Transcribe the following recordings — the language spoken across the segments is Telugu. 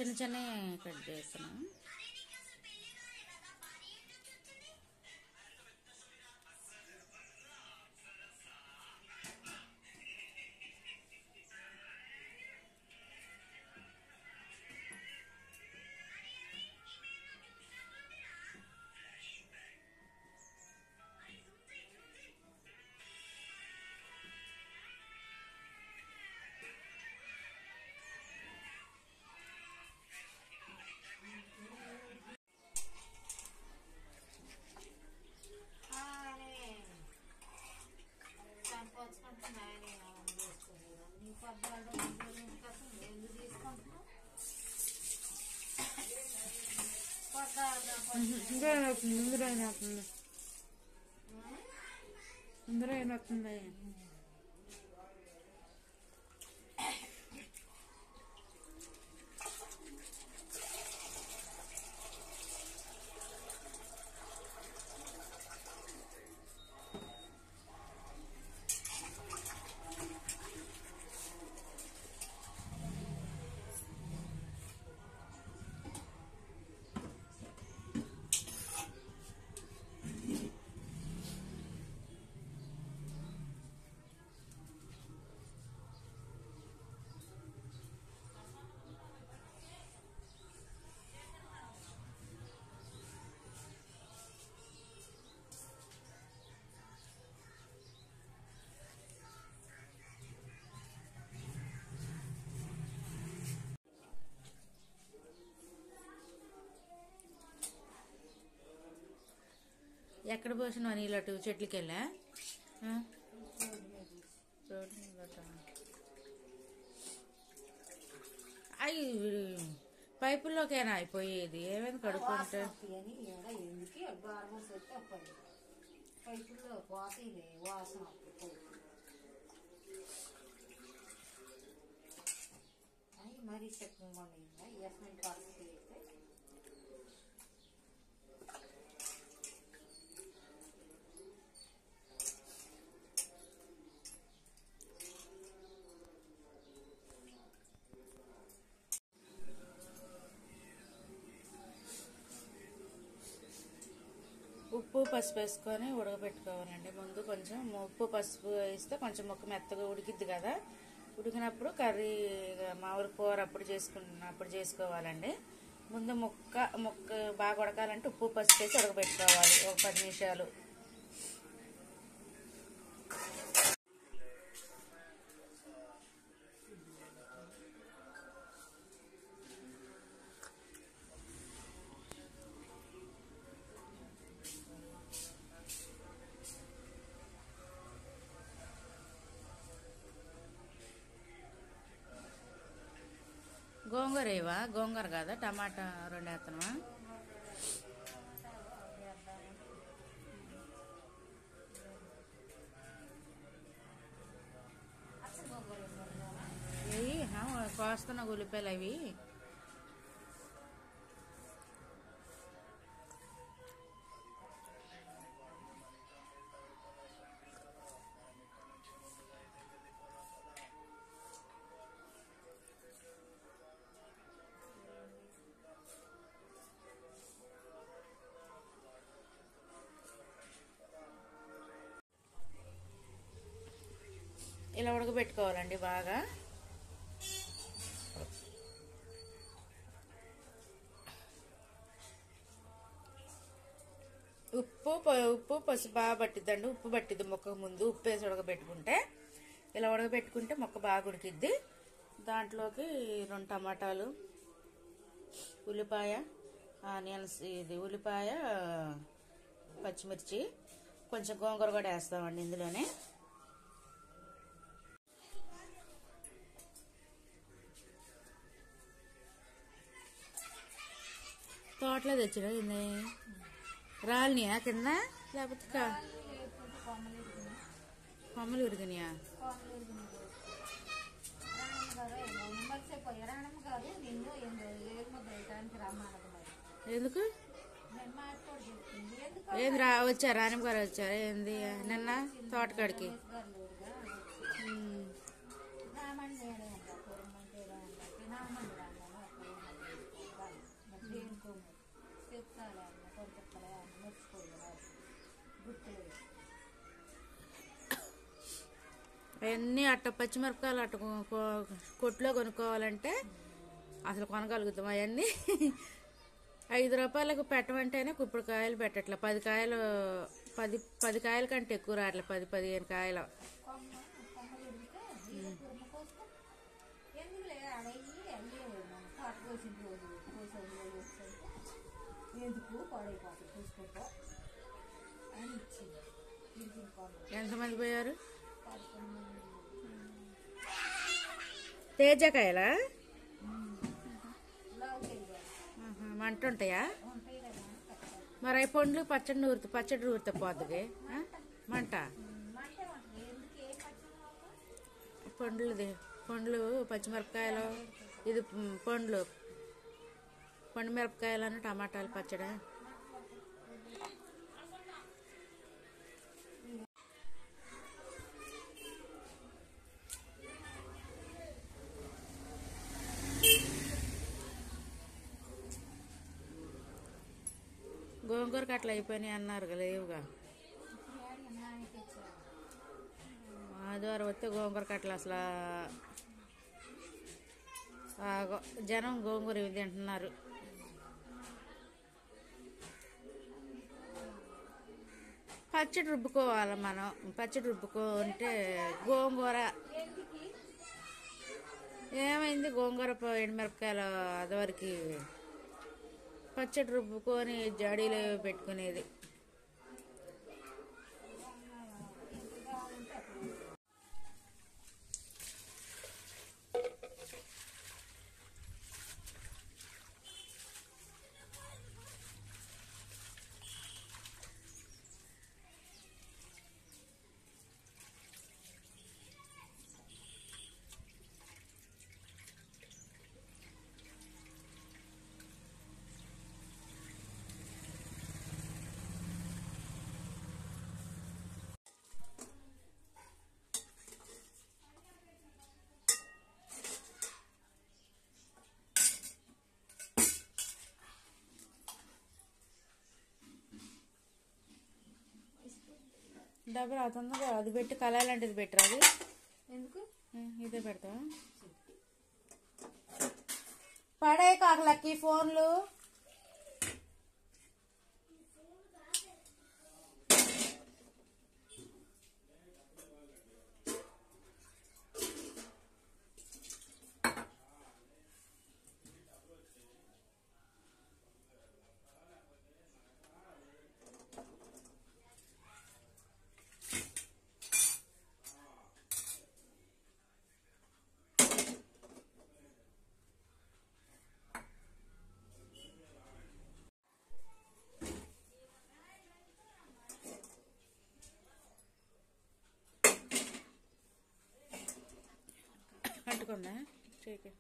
చిన్న చిన్న కట్ చేస్తున్నాం ఇంకా ఏమవుతుంది ఇందులో ఏమవుతుంది ఇందులో ఏమవుతుంది ఎక్కడ పోసినావు నీళ్ళు అటు చెట్లకి వెళ్ళా ఆ? రోడ్డు మీదట. అయ్యి పైపుల్లోకేనా అయిపోయేది ఏమైంది కడుక్కుంటే అని ఈడ ఎందుకు గార్మెంట్స్ వస్తే అప్పటి పైపుల్లో వాసన వాసన అప్పుడు పైపులు అవి మరీ చక్కగా ఉండిందా ఎస్మెంట్ పరిస్థితి అయితే ఉప్పు పసుపు వేసుకొని ఉడకబెట్టుకోవాలండి ముందు కొంచెం ఉప్పు పసుపు వేస్తే కొంచెం ముక్క మెత్తగా ఉడికిద్ది కదా ఉడికినప్పుడు కర్రీ మామూలు కూర అప్పుడు చేసుకున్నప్పుడు చేసుకోవాలండి ముందు ముక్క ముక్క బాగా ఉడకాలంటే ఉప్పు పసుపు వేసి ఉడకబెట్టుకోవాలి ఒక పది నిమిషాలు గోంగూర వేవా గోంగూర కాదా టమాటా రెండు వేస్తున్నావా ఏయి కోస్తున్న ఉల్లిపాయలు అవి ఇలా ఉడకబెట్టుకోవాలండి బాగా ఉప్పు ప- ఉప్పు పసుపు బాగా పట్టిద్దండి ఉప్పు పట్టిద్ది మొక్క ముందు ఉప్పు వేసి ఉడకబెట్టుకుంటే ఇలా ఉడకబెట్టుకుంటే మొక్క బాగా ఉడికిద్ది దాంట్లోకి రెండు టమాటాలు ఉల్లిపాయ ఆనియన్స్ ఇది ఉల్లిపాయ పచ్చిమిర్చి కొంచెం గోంగూర కూడా వేస్తామండి ఇందులోనే తోటలో తెచ్చినా ఇది రాలినాయా కింద లేకపోతే కా- కొమ్మలు విరిగినాయా ఎరాణం కాదు నిన్ను ఏరు ముద్ద వేయడానికి రమ్మన్నది మరి ఎందుకు నేను మాట్లాడి చెప్పింది ఎందుకు ఏంది రా వచ్చారా రాణిమ్మ గారు వచ్చారా ఏంది నిన్న తోటకాడికి గారు లేరుగా ఉమ్. రామని నేనే అంట కురమ్మంటే తినామని రామని అక్కడ ఉన్నది అవన్నీ అట్ట పచ్చిమిరపకాయలు అట్ట కొ- కొ- కొట్లో కొనుక్కోవాలంటే అసలు కొనగలుగుతాం అవన్నీ ఐదు రూపాయలకు పెట్టమంటేనే ఇప్పుడు కాయలు పెట్టట్లే పది కాయలు పది పది కాయల కంటే ఎక్కువ రావట్లే పది పదిహేను కాయలు కొమ్మ కొమ్మ ఎదిగితే నీళ్ళు కుర్మ కోసుకో ఎందుకులే అడవి అన్నీ మనం పాట కోసిన రోజు కోసిన రోజు వచ్చేసరికి ఎందుకు పాడైపోతుంది చూసుకోపో అని ఇచ్చింది ఇరిగిన కొమ్మ ఎంతమంది పోయారు పదకొండు మంది తేజకాయలా లావుకెళ్ళి గారు ఆహా, మంట ఉంటాయా ఉంటాయి కదా అని కట్టాలి మరి అవి పండ్లు పచ్చడి నూరుతా పచ్చడి నూరుతా పోతుంది మంట మంటే ఉంటుంది ఎందుకు ఏ పచ్చడి పండ్లుది పండ్లు పచ్చిమిరపకాయలు ఇది మ్, పండ్లు పండు మిరపకాయలను టమాటాలు పచ్చడి గోంగూరకు అట్లా అయిపోయినాయి అన్నారు కదా లేవుగా ఆదివారం వస్తే గోంగూర కట్టలు అసలు ఆ గో- జనం గోంగూర ఇవి తింటున్నారు పచ్చడి రుబ్బుకోవాలి మనం పచ్చడి రుబ్బుకుంటే గోంగూర ఏమైంది గోంగూర ప- ఎండుమిరపకాయలు అదివరకు పచ్చడి రుబ్బుకొని జాడీలో పెట్టుకునేది డబ్బులు అవుతుందా అది పెట్టి కళాయి లాంటిది పెట్టరు అది ఎందుకు ఏ, ఇదే పెడతావా పడే కాకలకి ఫోన్లు అంటుకుందా చేయి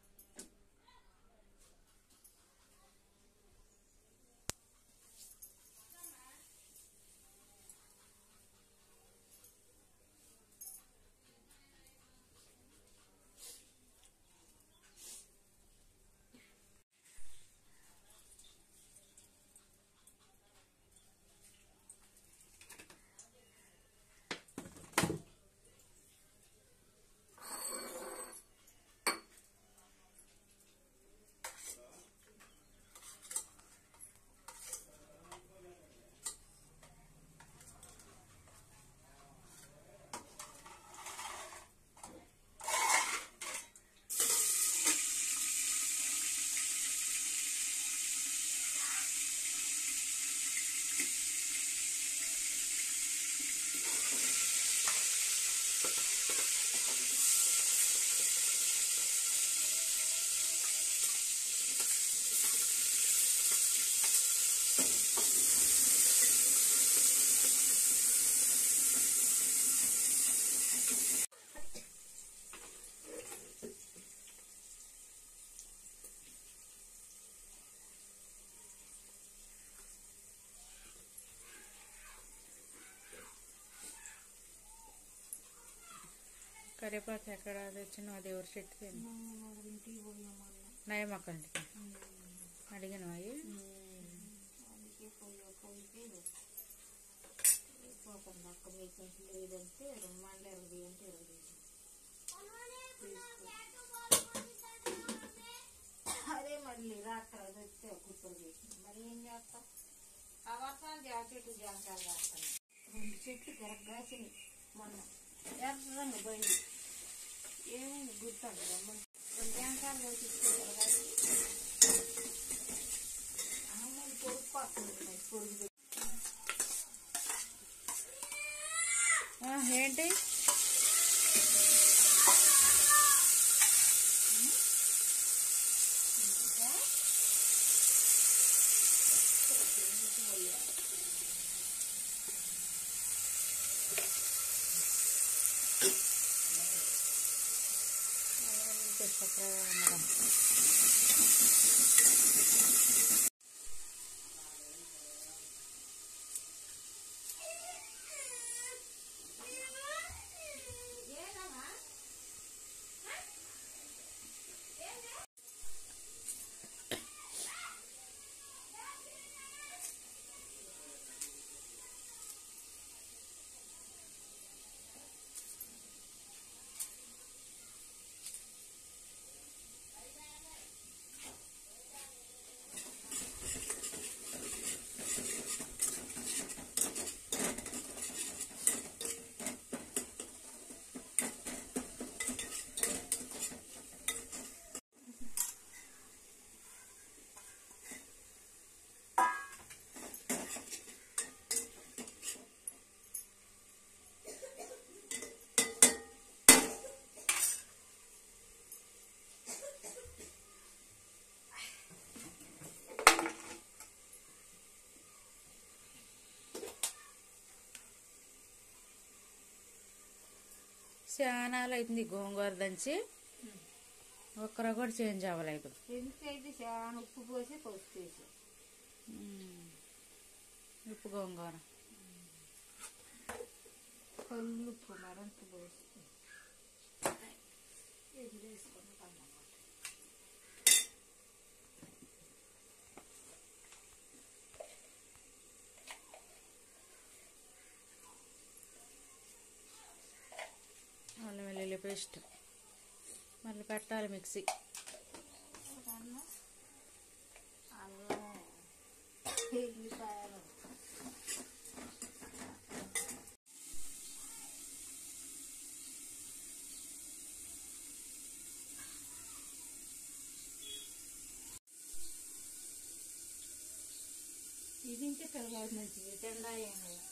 కరివేపాకు ఎక్కడ తెచ్చిన దేవుడి చెట్టుకి ఇంటికి పోయినా మొన్న నయ మొక్కలకి అడిగిన అవి అందుకే పోయి పోయితే పోకుండా ఒక్క మీసం లేదంటే మళ్ళీ ఇరవై అంటే ఇరవై అదే మళ్ళీ రాత్రి అది వస్తే కుప్పలు చేసింది మరి ఏం చేస్తాం ఆ వర్షాలు ఆ చెట్టు జాంకాయలు కాస్తాను రెండు చెట్లు తిరగాసినాయి మొన్న ఎర్రంగా పోయింది ఏమైంది గుర్తుంది రమ్మని రెండు జాంకాయలు వచ్చి అమ్మాయి పొరుగు పడుతుంది పొరుగు ఆ, ఏంటి చాలా అవుతుంది గోంగూర దంచి ఒక్కర కూడా చేంజ్ అవ్వలేదు ఎందుకైతే చాలా ఉప్పు పోసి పసుపు వేసి ఉమ్. ఉప్పు గోంగూర కళ్ళు ఉప్పు మరంత పోసి ఇది వేసుకొని కన్నమాట అల్లం వెల్లుల్లి పేస్ట్ మళ్ళీ పెట్టాలి మిక్సీ అన్నం అల్లం ఎల్లిపాయలు ఇది ఇంటే పిల్లగాడు మంచిది తిండా ఏం లేదు.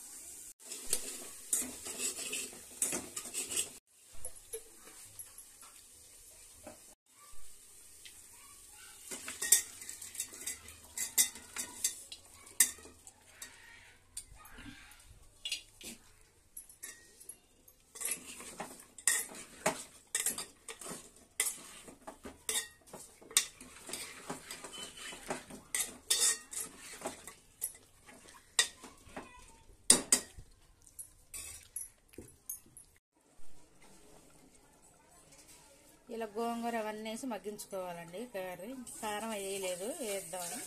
ఇలా గోంగూర అవన్నీ వేసి మగ్గించుకోవాలండి కర్రీ కారం వేయలేదు వేద్దామని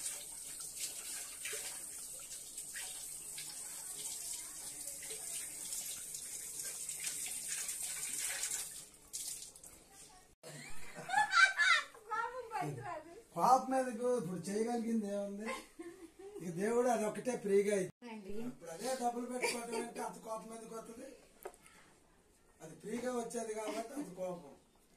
కోపం మీదకు ఇప్పుడు చేయగలిగింది ఏముంది ఇక దేవుడు అది ఒకటే ఫ్రీగా ఇచ్చి- అండి ఇప్పుడు అదే డబ్బులు పెట్టుకోవటం అంటే అంత కోపం మీదకి వస్తుంది అది ఫ్రీగా వచ్చేది కాబట్టి అంత కోపం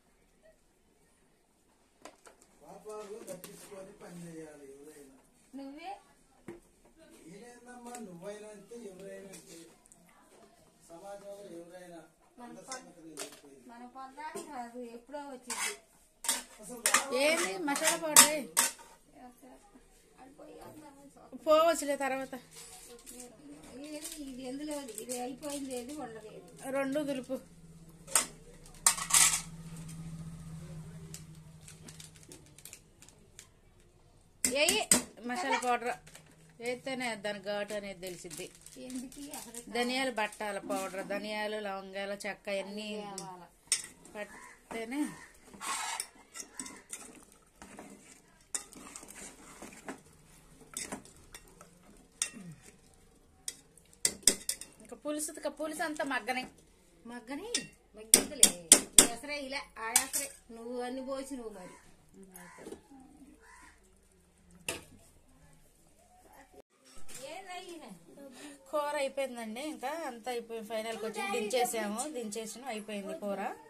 కోపాలు తప్పించుకొని పని చేయాలి ఎవరైనా నువ్వే నేనేందమ్మా నువ్వైనా అంతే ఎవరైనా అంతే సమాజంలో ఎవరైనా అందరి సంగతి నేను చెప్పేది. మన పొందాలి కాదు ఎప్పుడో వచ్చింది అసలు రా- ఏంది మసాలా పౌడర్ వేయ్. అడిపోయి అందరం చూ- పోవచ్చులే తర్వాత ఏది ఇది ఎందులో ఇది అయిపోయింది ఏది ఉండలేదు రెండు దులుపు ఏయి మసాలా పౌడర్ వేస్తేనే దాని ఘాటు అనేది తెలిసిద్ది ఎందుకు అసలు ధనియాలు బట్టాల పౌడర్ ధనియాలు లవంగాలు చెక్క అన్నీ కావాల పడితేనే ఇంకా పులుసు పులుసు అంతా మగ్గనే మగ్గని మగ్గిందిలే ఎసరే ఇలా ఆ ఎసరే నువ్వు అన్ని పోసి నువ్వు మరి ఏందయ్యినా కూర అయిపోయిందండి ఇంకా అంతా అయిపోయింది ఫైనల్కి వచ్చి దించేసాము దించేసాము అయిపోయింది కూర